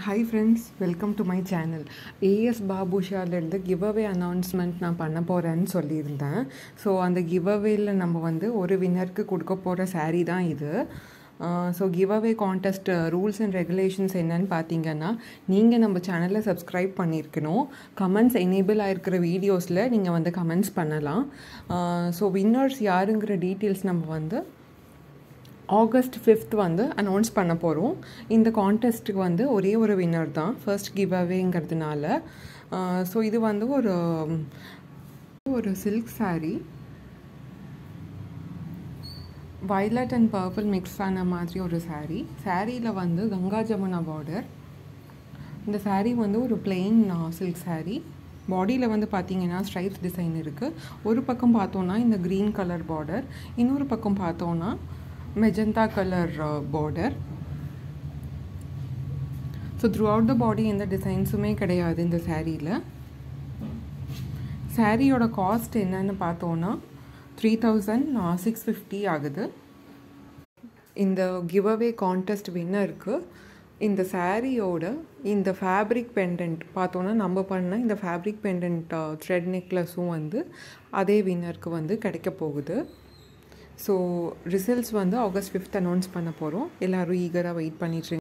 hi friends welcome to my channel AS பாபுஷாலேருந்து giveaway announcement நான் பண்ண போகிறேன்னு சொல்லியிருந்தேன் ஸோ அந்த கிவ் அவேயில் நம்ம வந்து ஒரு வின்னருக்கு கொடுக்க போகிற saree தான் இது so giveaway contest rules and regulations என்னன்னு பார்த்தீங்கன்னா நீங்கள் நம்ம சேனலை சப்ஸ்கிரைப் பண்ணியிருக்கணும் கமெண்ட்ஸ் எனேபிள் ஆகிருக்கிற வீடியோஸில் நீங்கள் வந்து கமெண்ட்ஸ் பண்ணலாம் ஸோ வின்னர்ஸ் யாருங்கிற டீட்டெயில்ஸ் நம்ம வந்து ஆகஸ்ட் ஃபிஃப்த் வந்து அனௌன்ஸ் பண்ண போகிறோம் இந்த கான்டெஸ்ட்டுக்கு வந்து ஒரே ஒரு வின்னர் தான் ஃபர்ஸ்ட் கிவ் அவேங்கிறதுனால ஸோ இது வந்து ஒரு ஒரு silk saree violet and purple mix ஆன மாதிரி ஒரு saree சாரியில் வந்து கங்கா ஜமுனா பார்டர் இந்த saree வந்து ஒரு பிளெயின் சில்க் saree பாடியில் வந்து பார்த்தீங்கன்னா ஸ்ட்ரைப்ஸ் டிசைன் இருக்குது ஒரு பக்கம் பார்த்தோன்னா இந்த க்ரீன் கலர் பார்டர் இன்னொரு பக்கம் பார்த்தோன்னா magenta colour border so throughout the body எந்த டிசைன்ஸுமே கிடையாது இந்த சாரியில் சாரியோட காஸ்ட் என்னன்னு பார்த்தோன்னா த்ரீ தௌசண்ட் சிக்ஸ் ஃபிஃப்டி ஆகுது இந்த கிவ் அவே கான்டெஸ்ட் வின்னருக்கு இந்த சாரியோட இந்த ஃபேப்ரிக் பெண்டன்ட் பார்த்தோன்னா நம்ம பண்ண இந்த ஃபேப்ரிக் பெண்டன்ட் த்ரெட் நெக்லஸும் வந்து அதே வின்னருக்கு வந்து கிடைக்க போகுது ஸோ ரிசல்ட்ஸ் வந்து ஆகஸ்ட் ஃபிஃப்த் அனௌன்ஸ் பண்ண போகிறோம் எல்லோரும் ஈகராக வெயிட் பண்ணிட்டு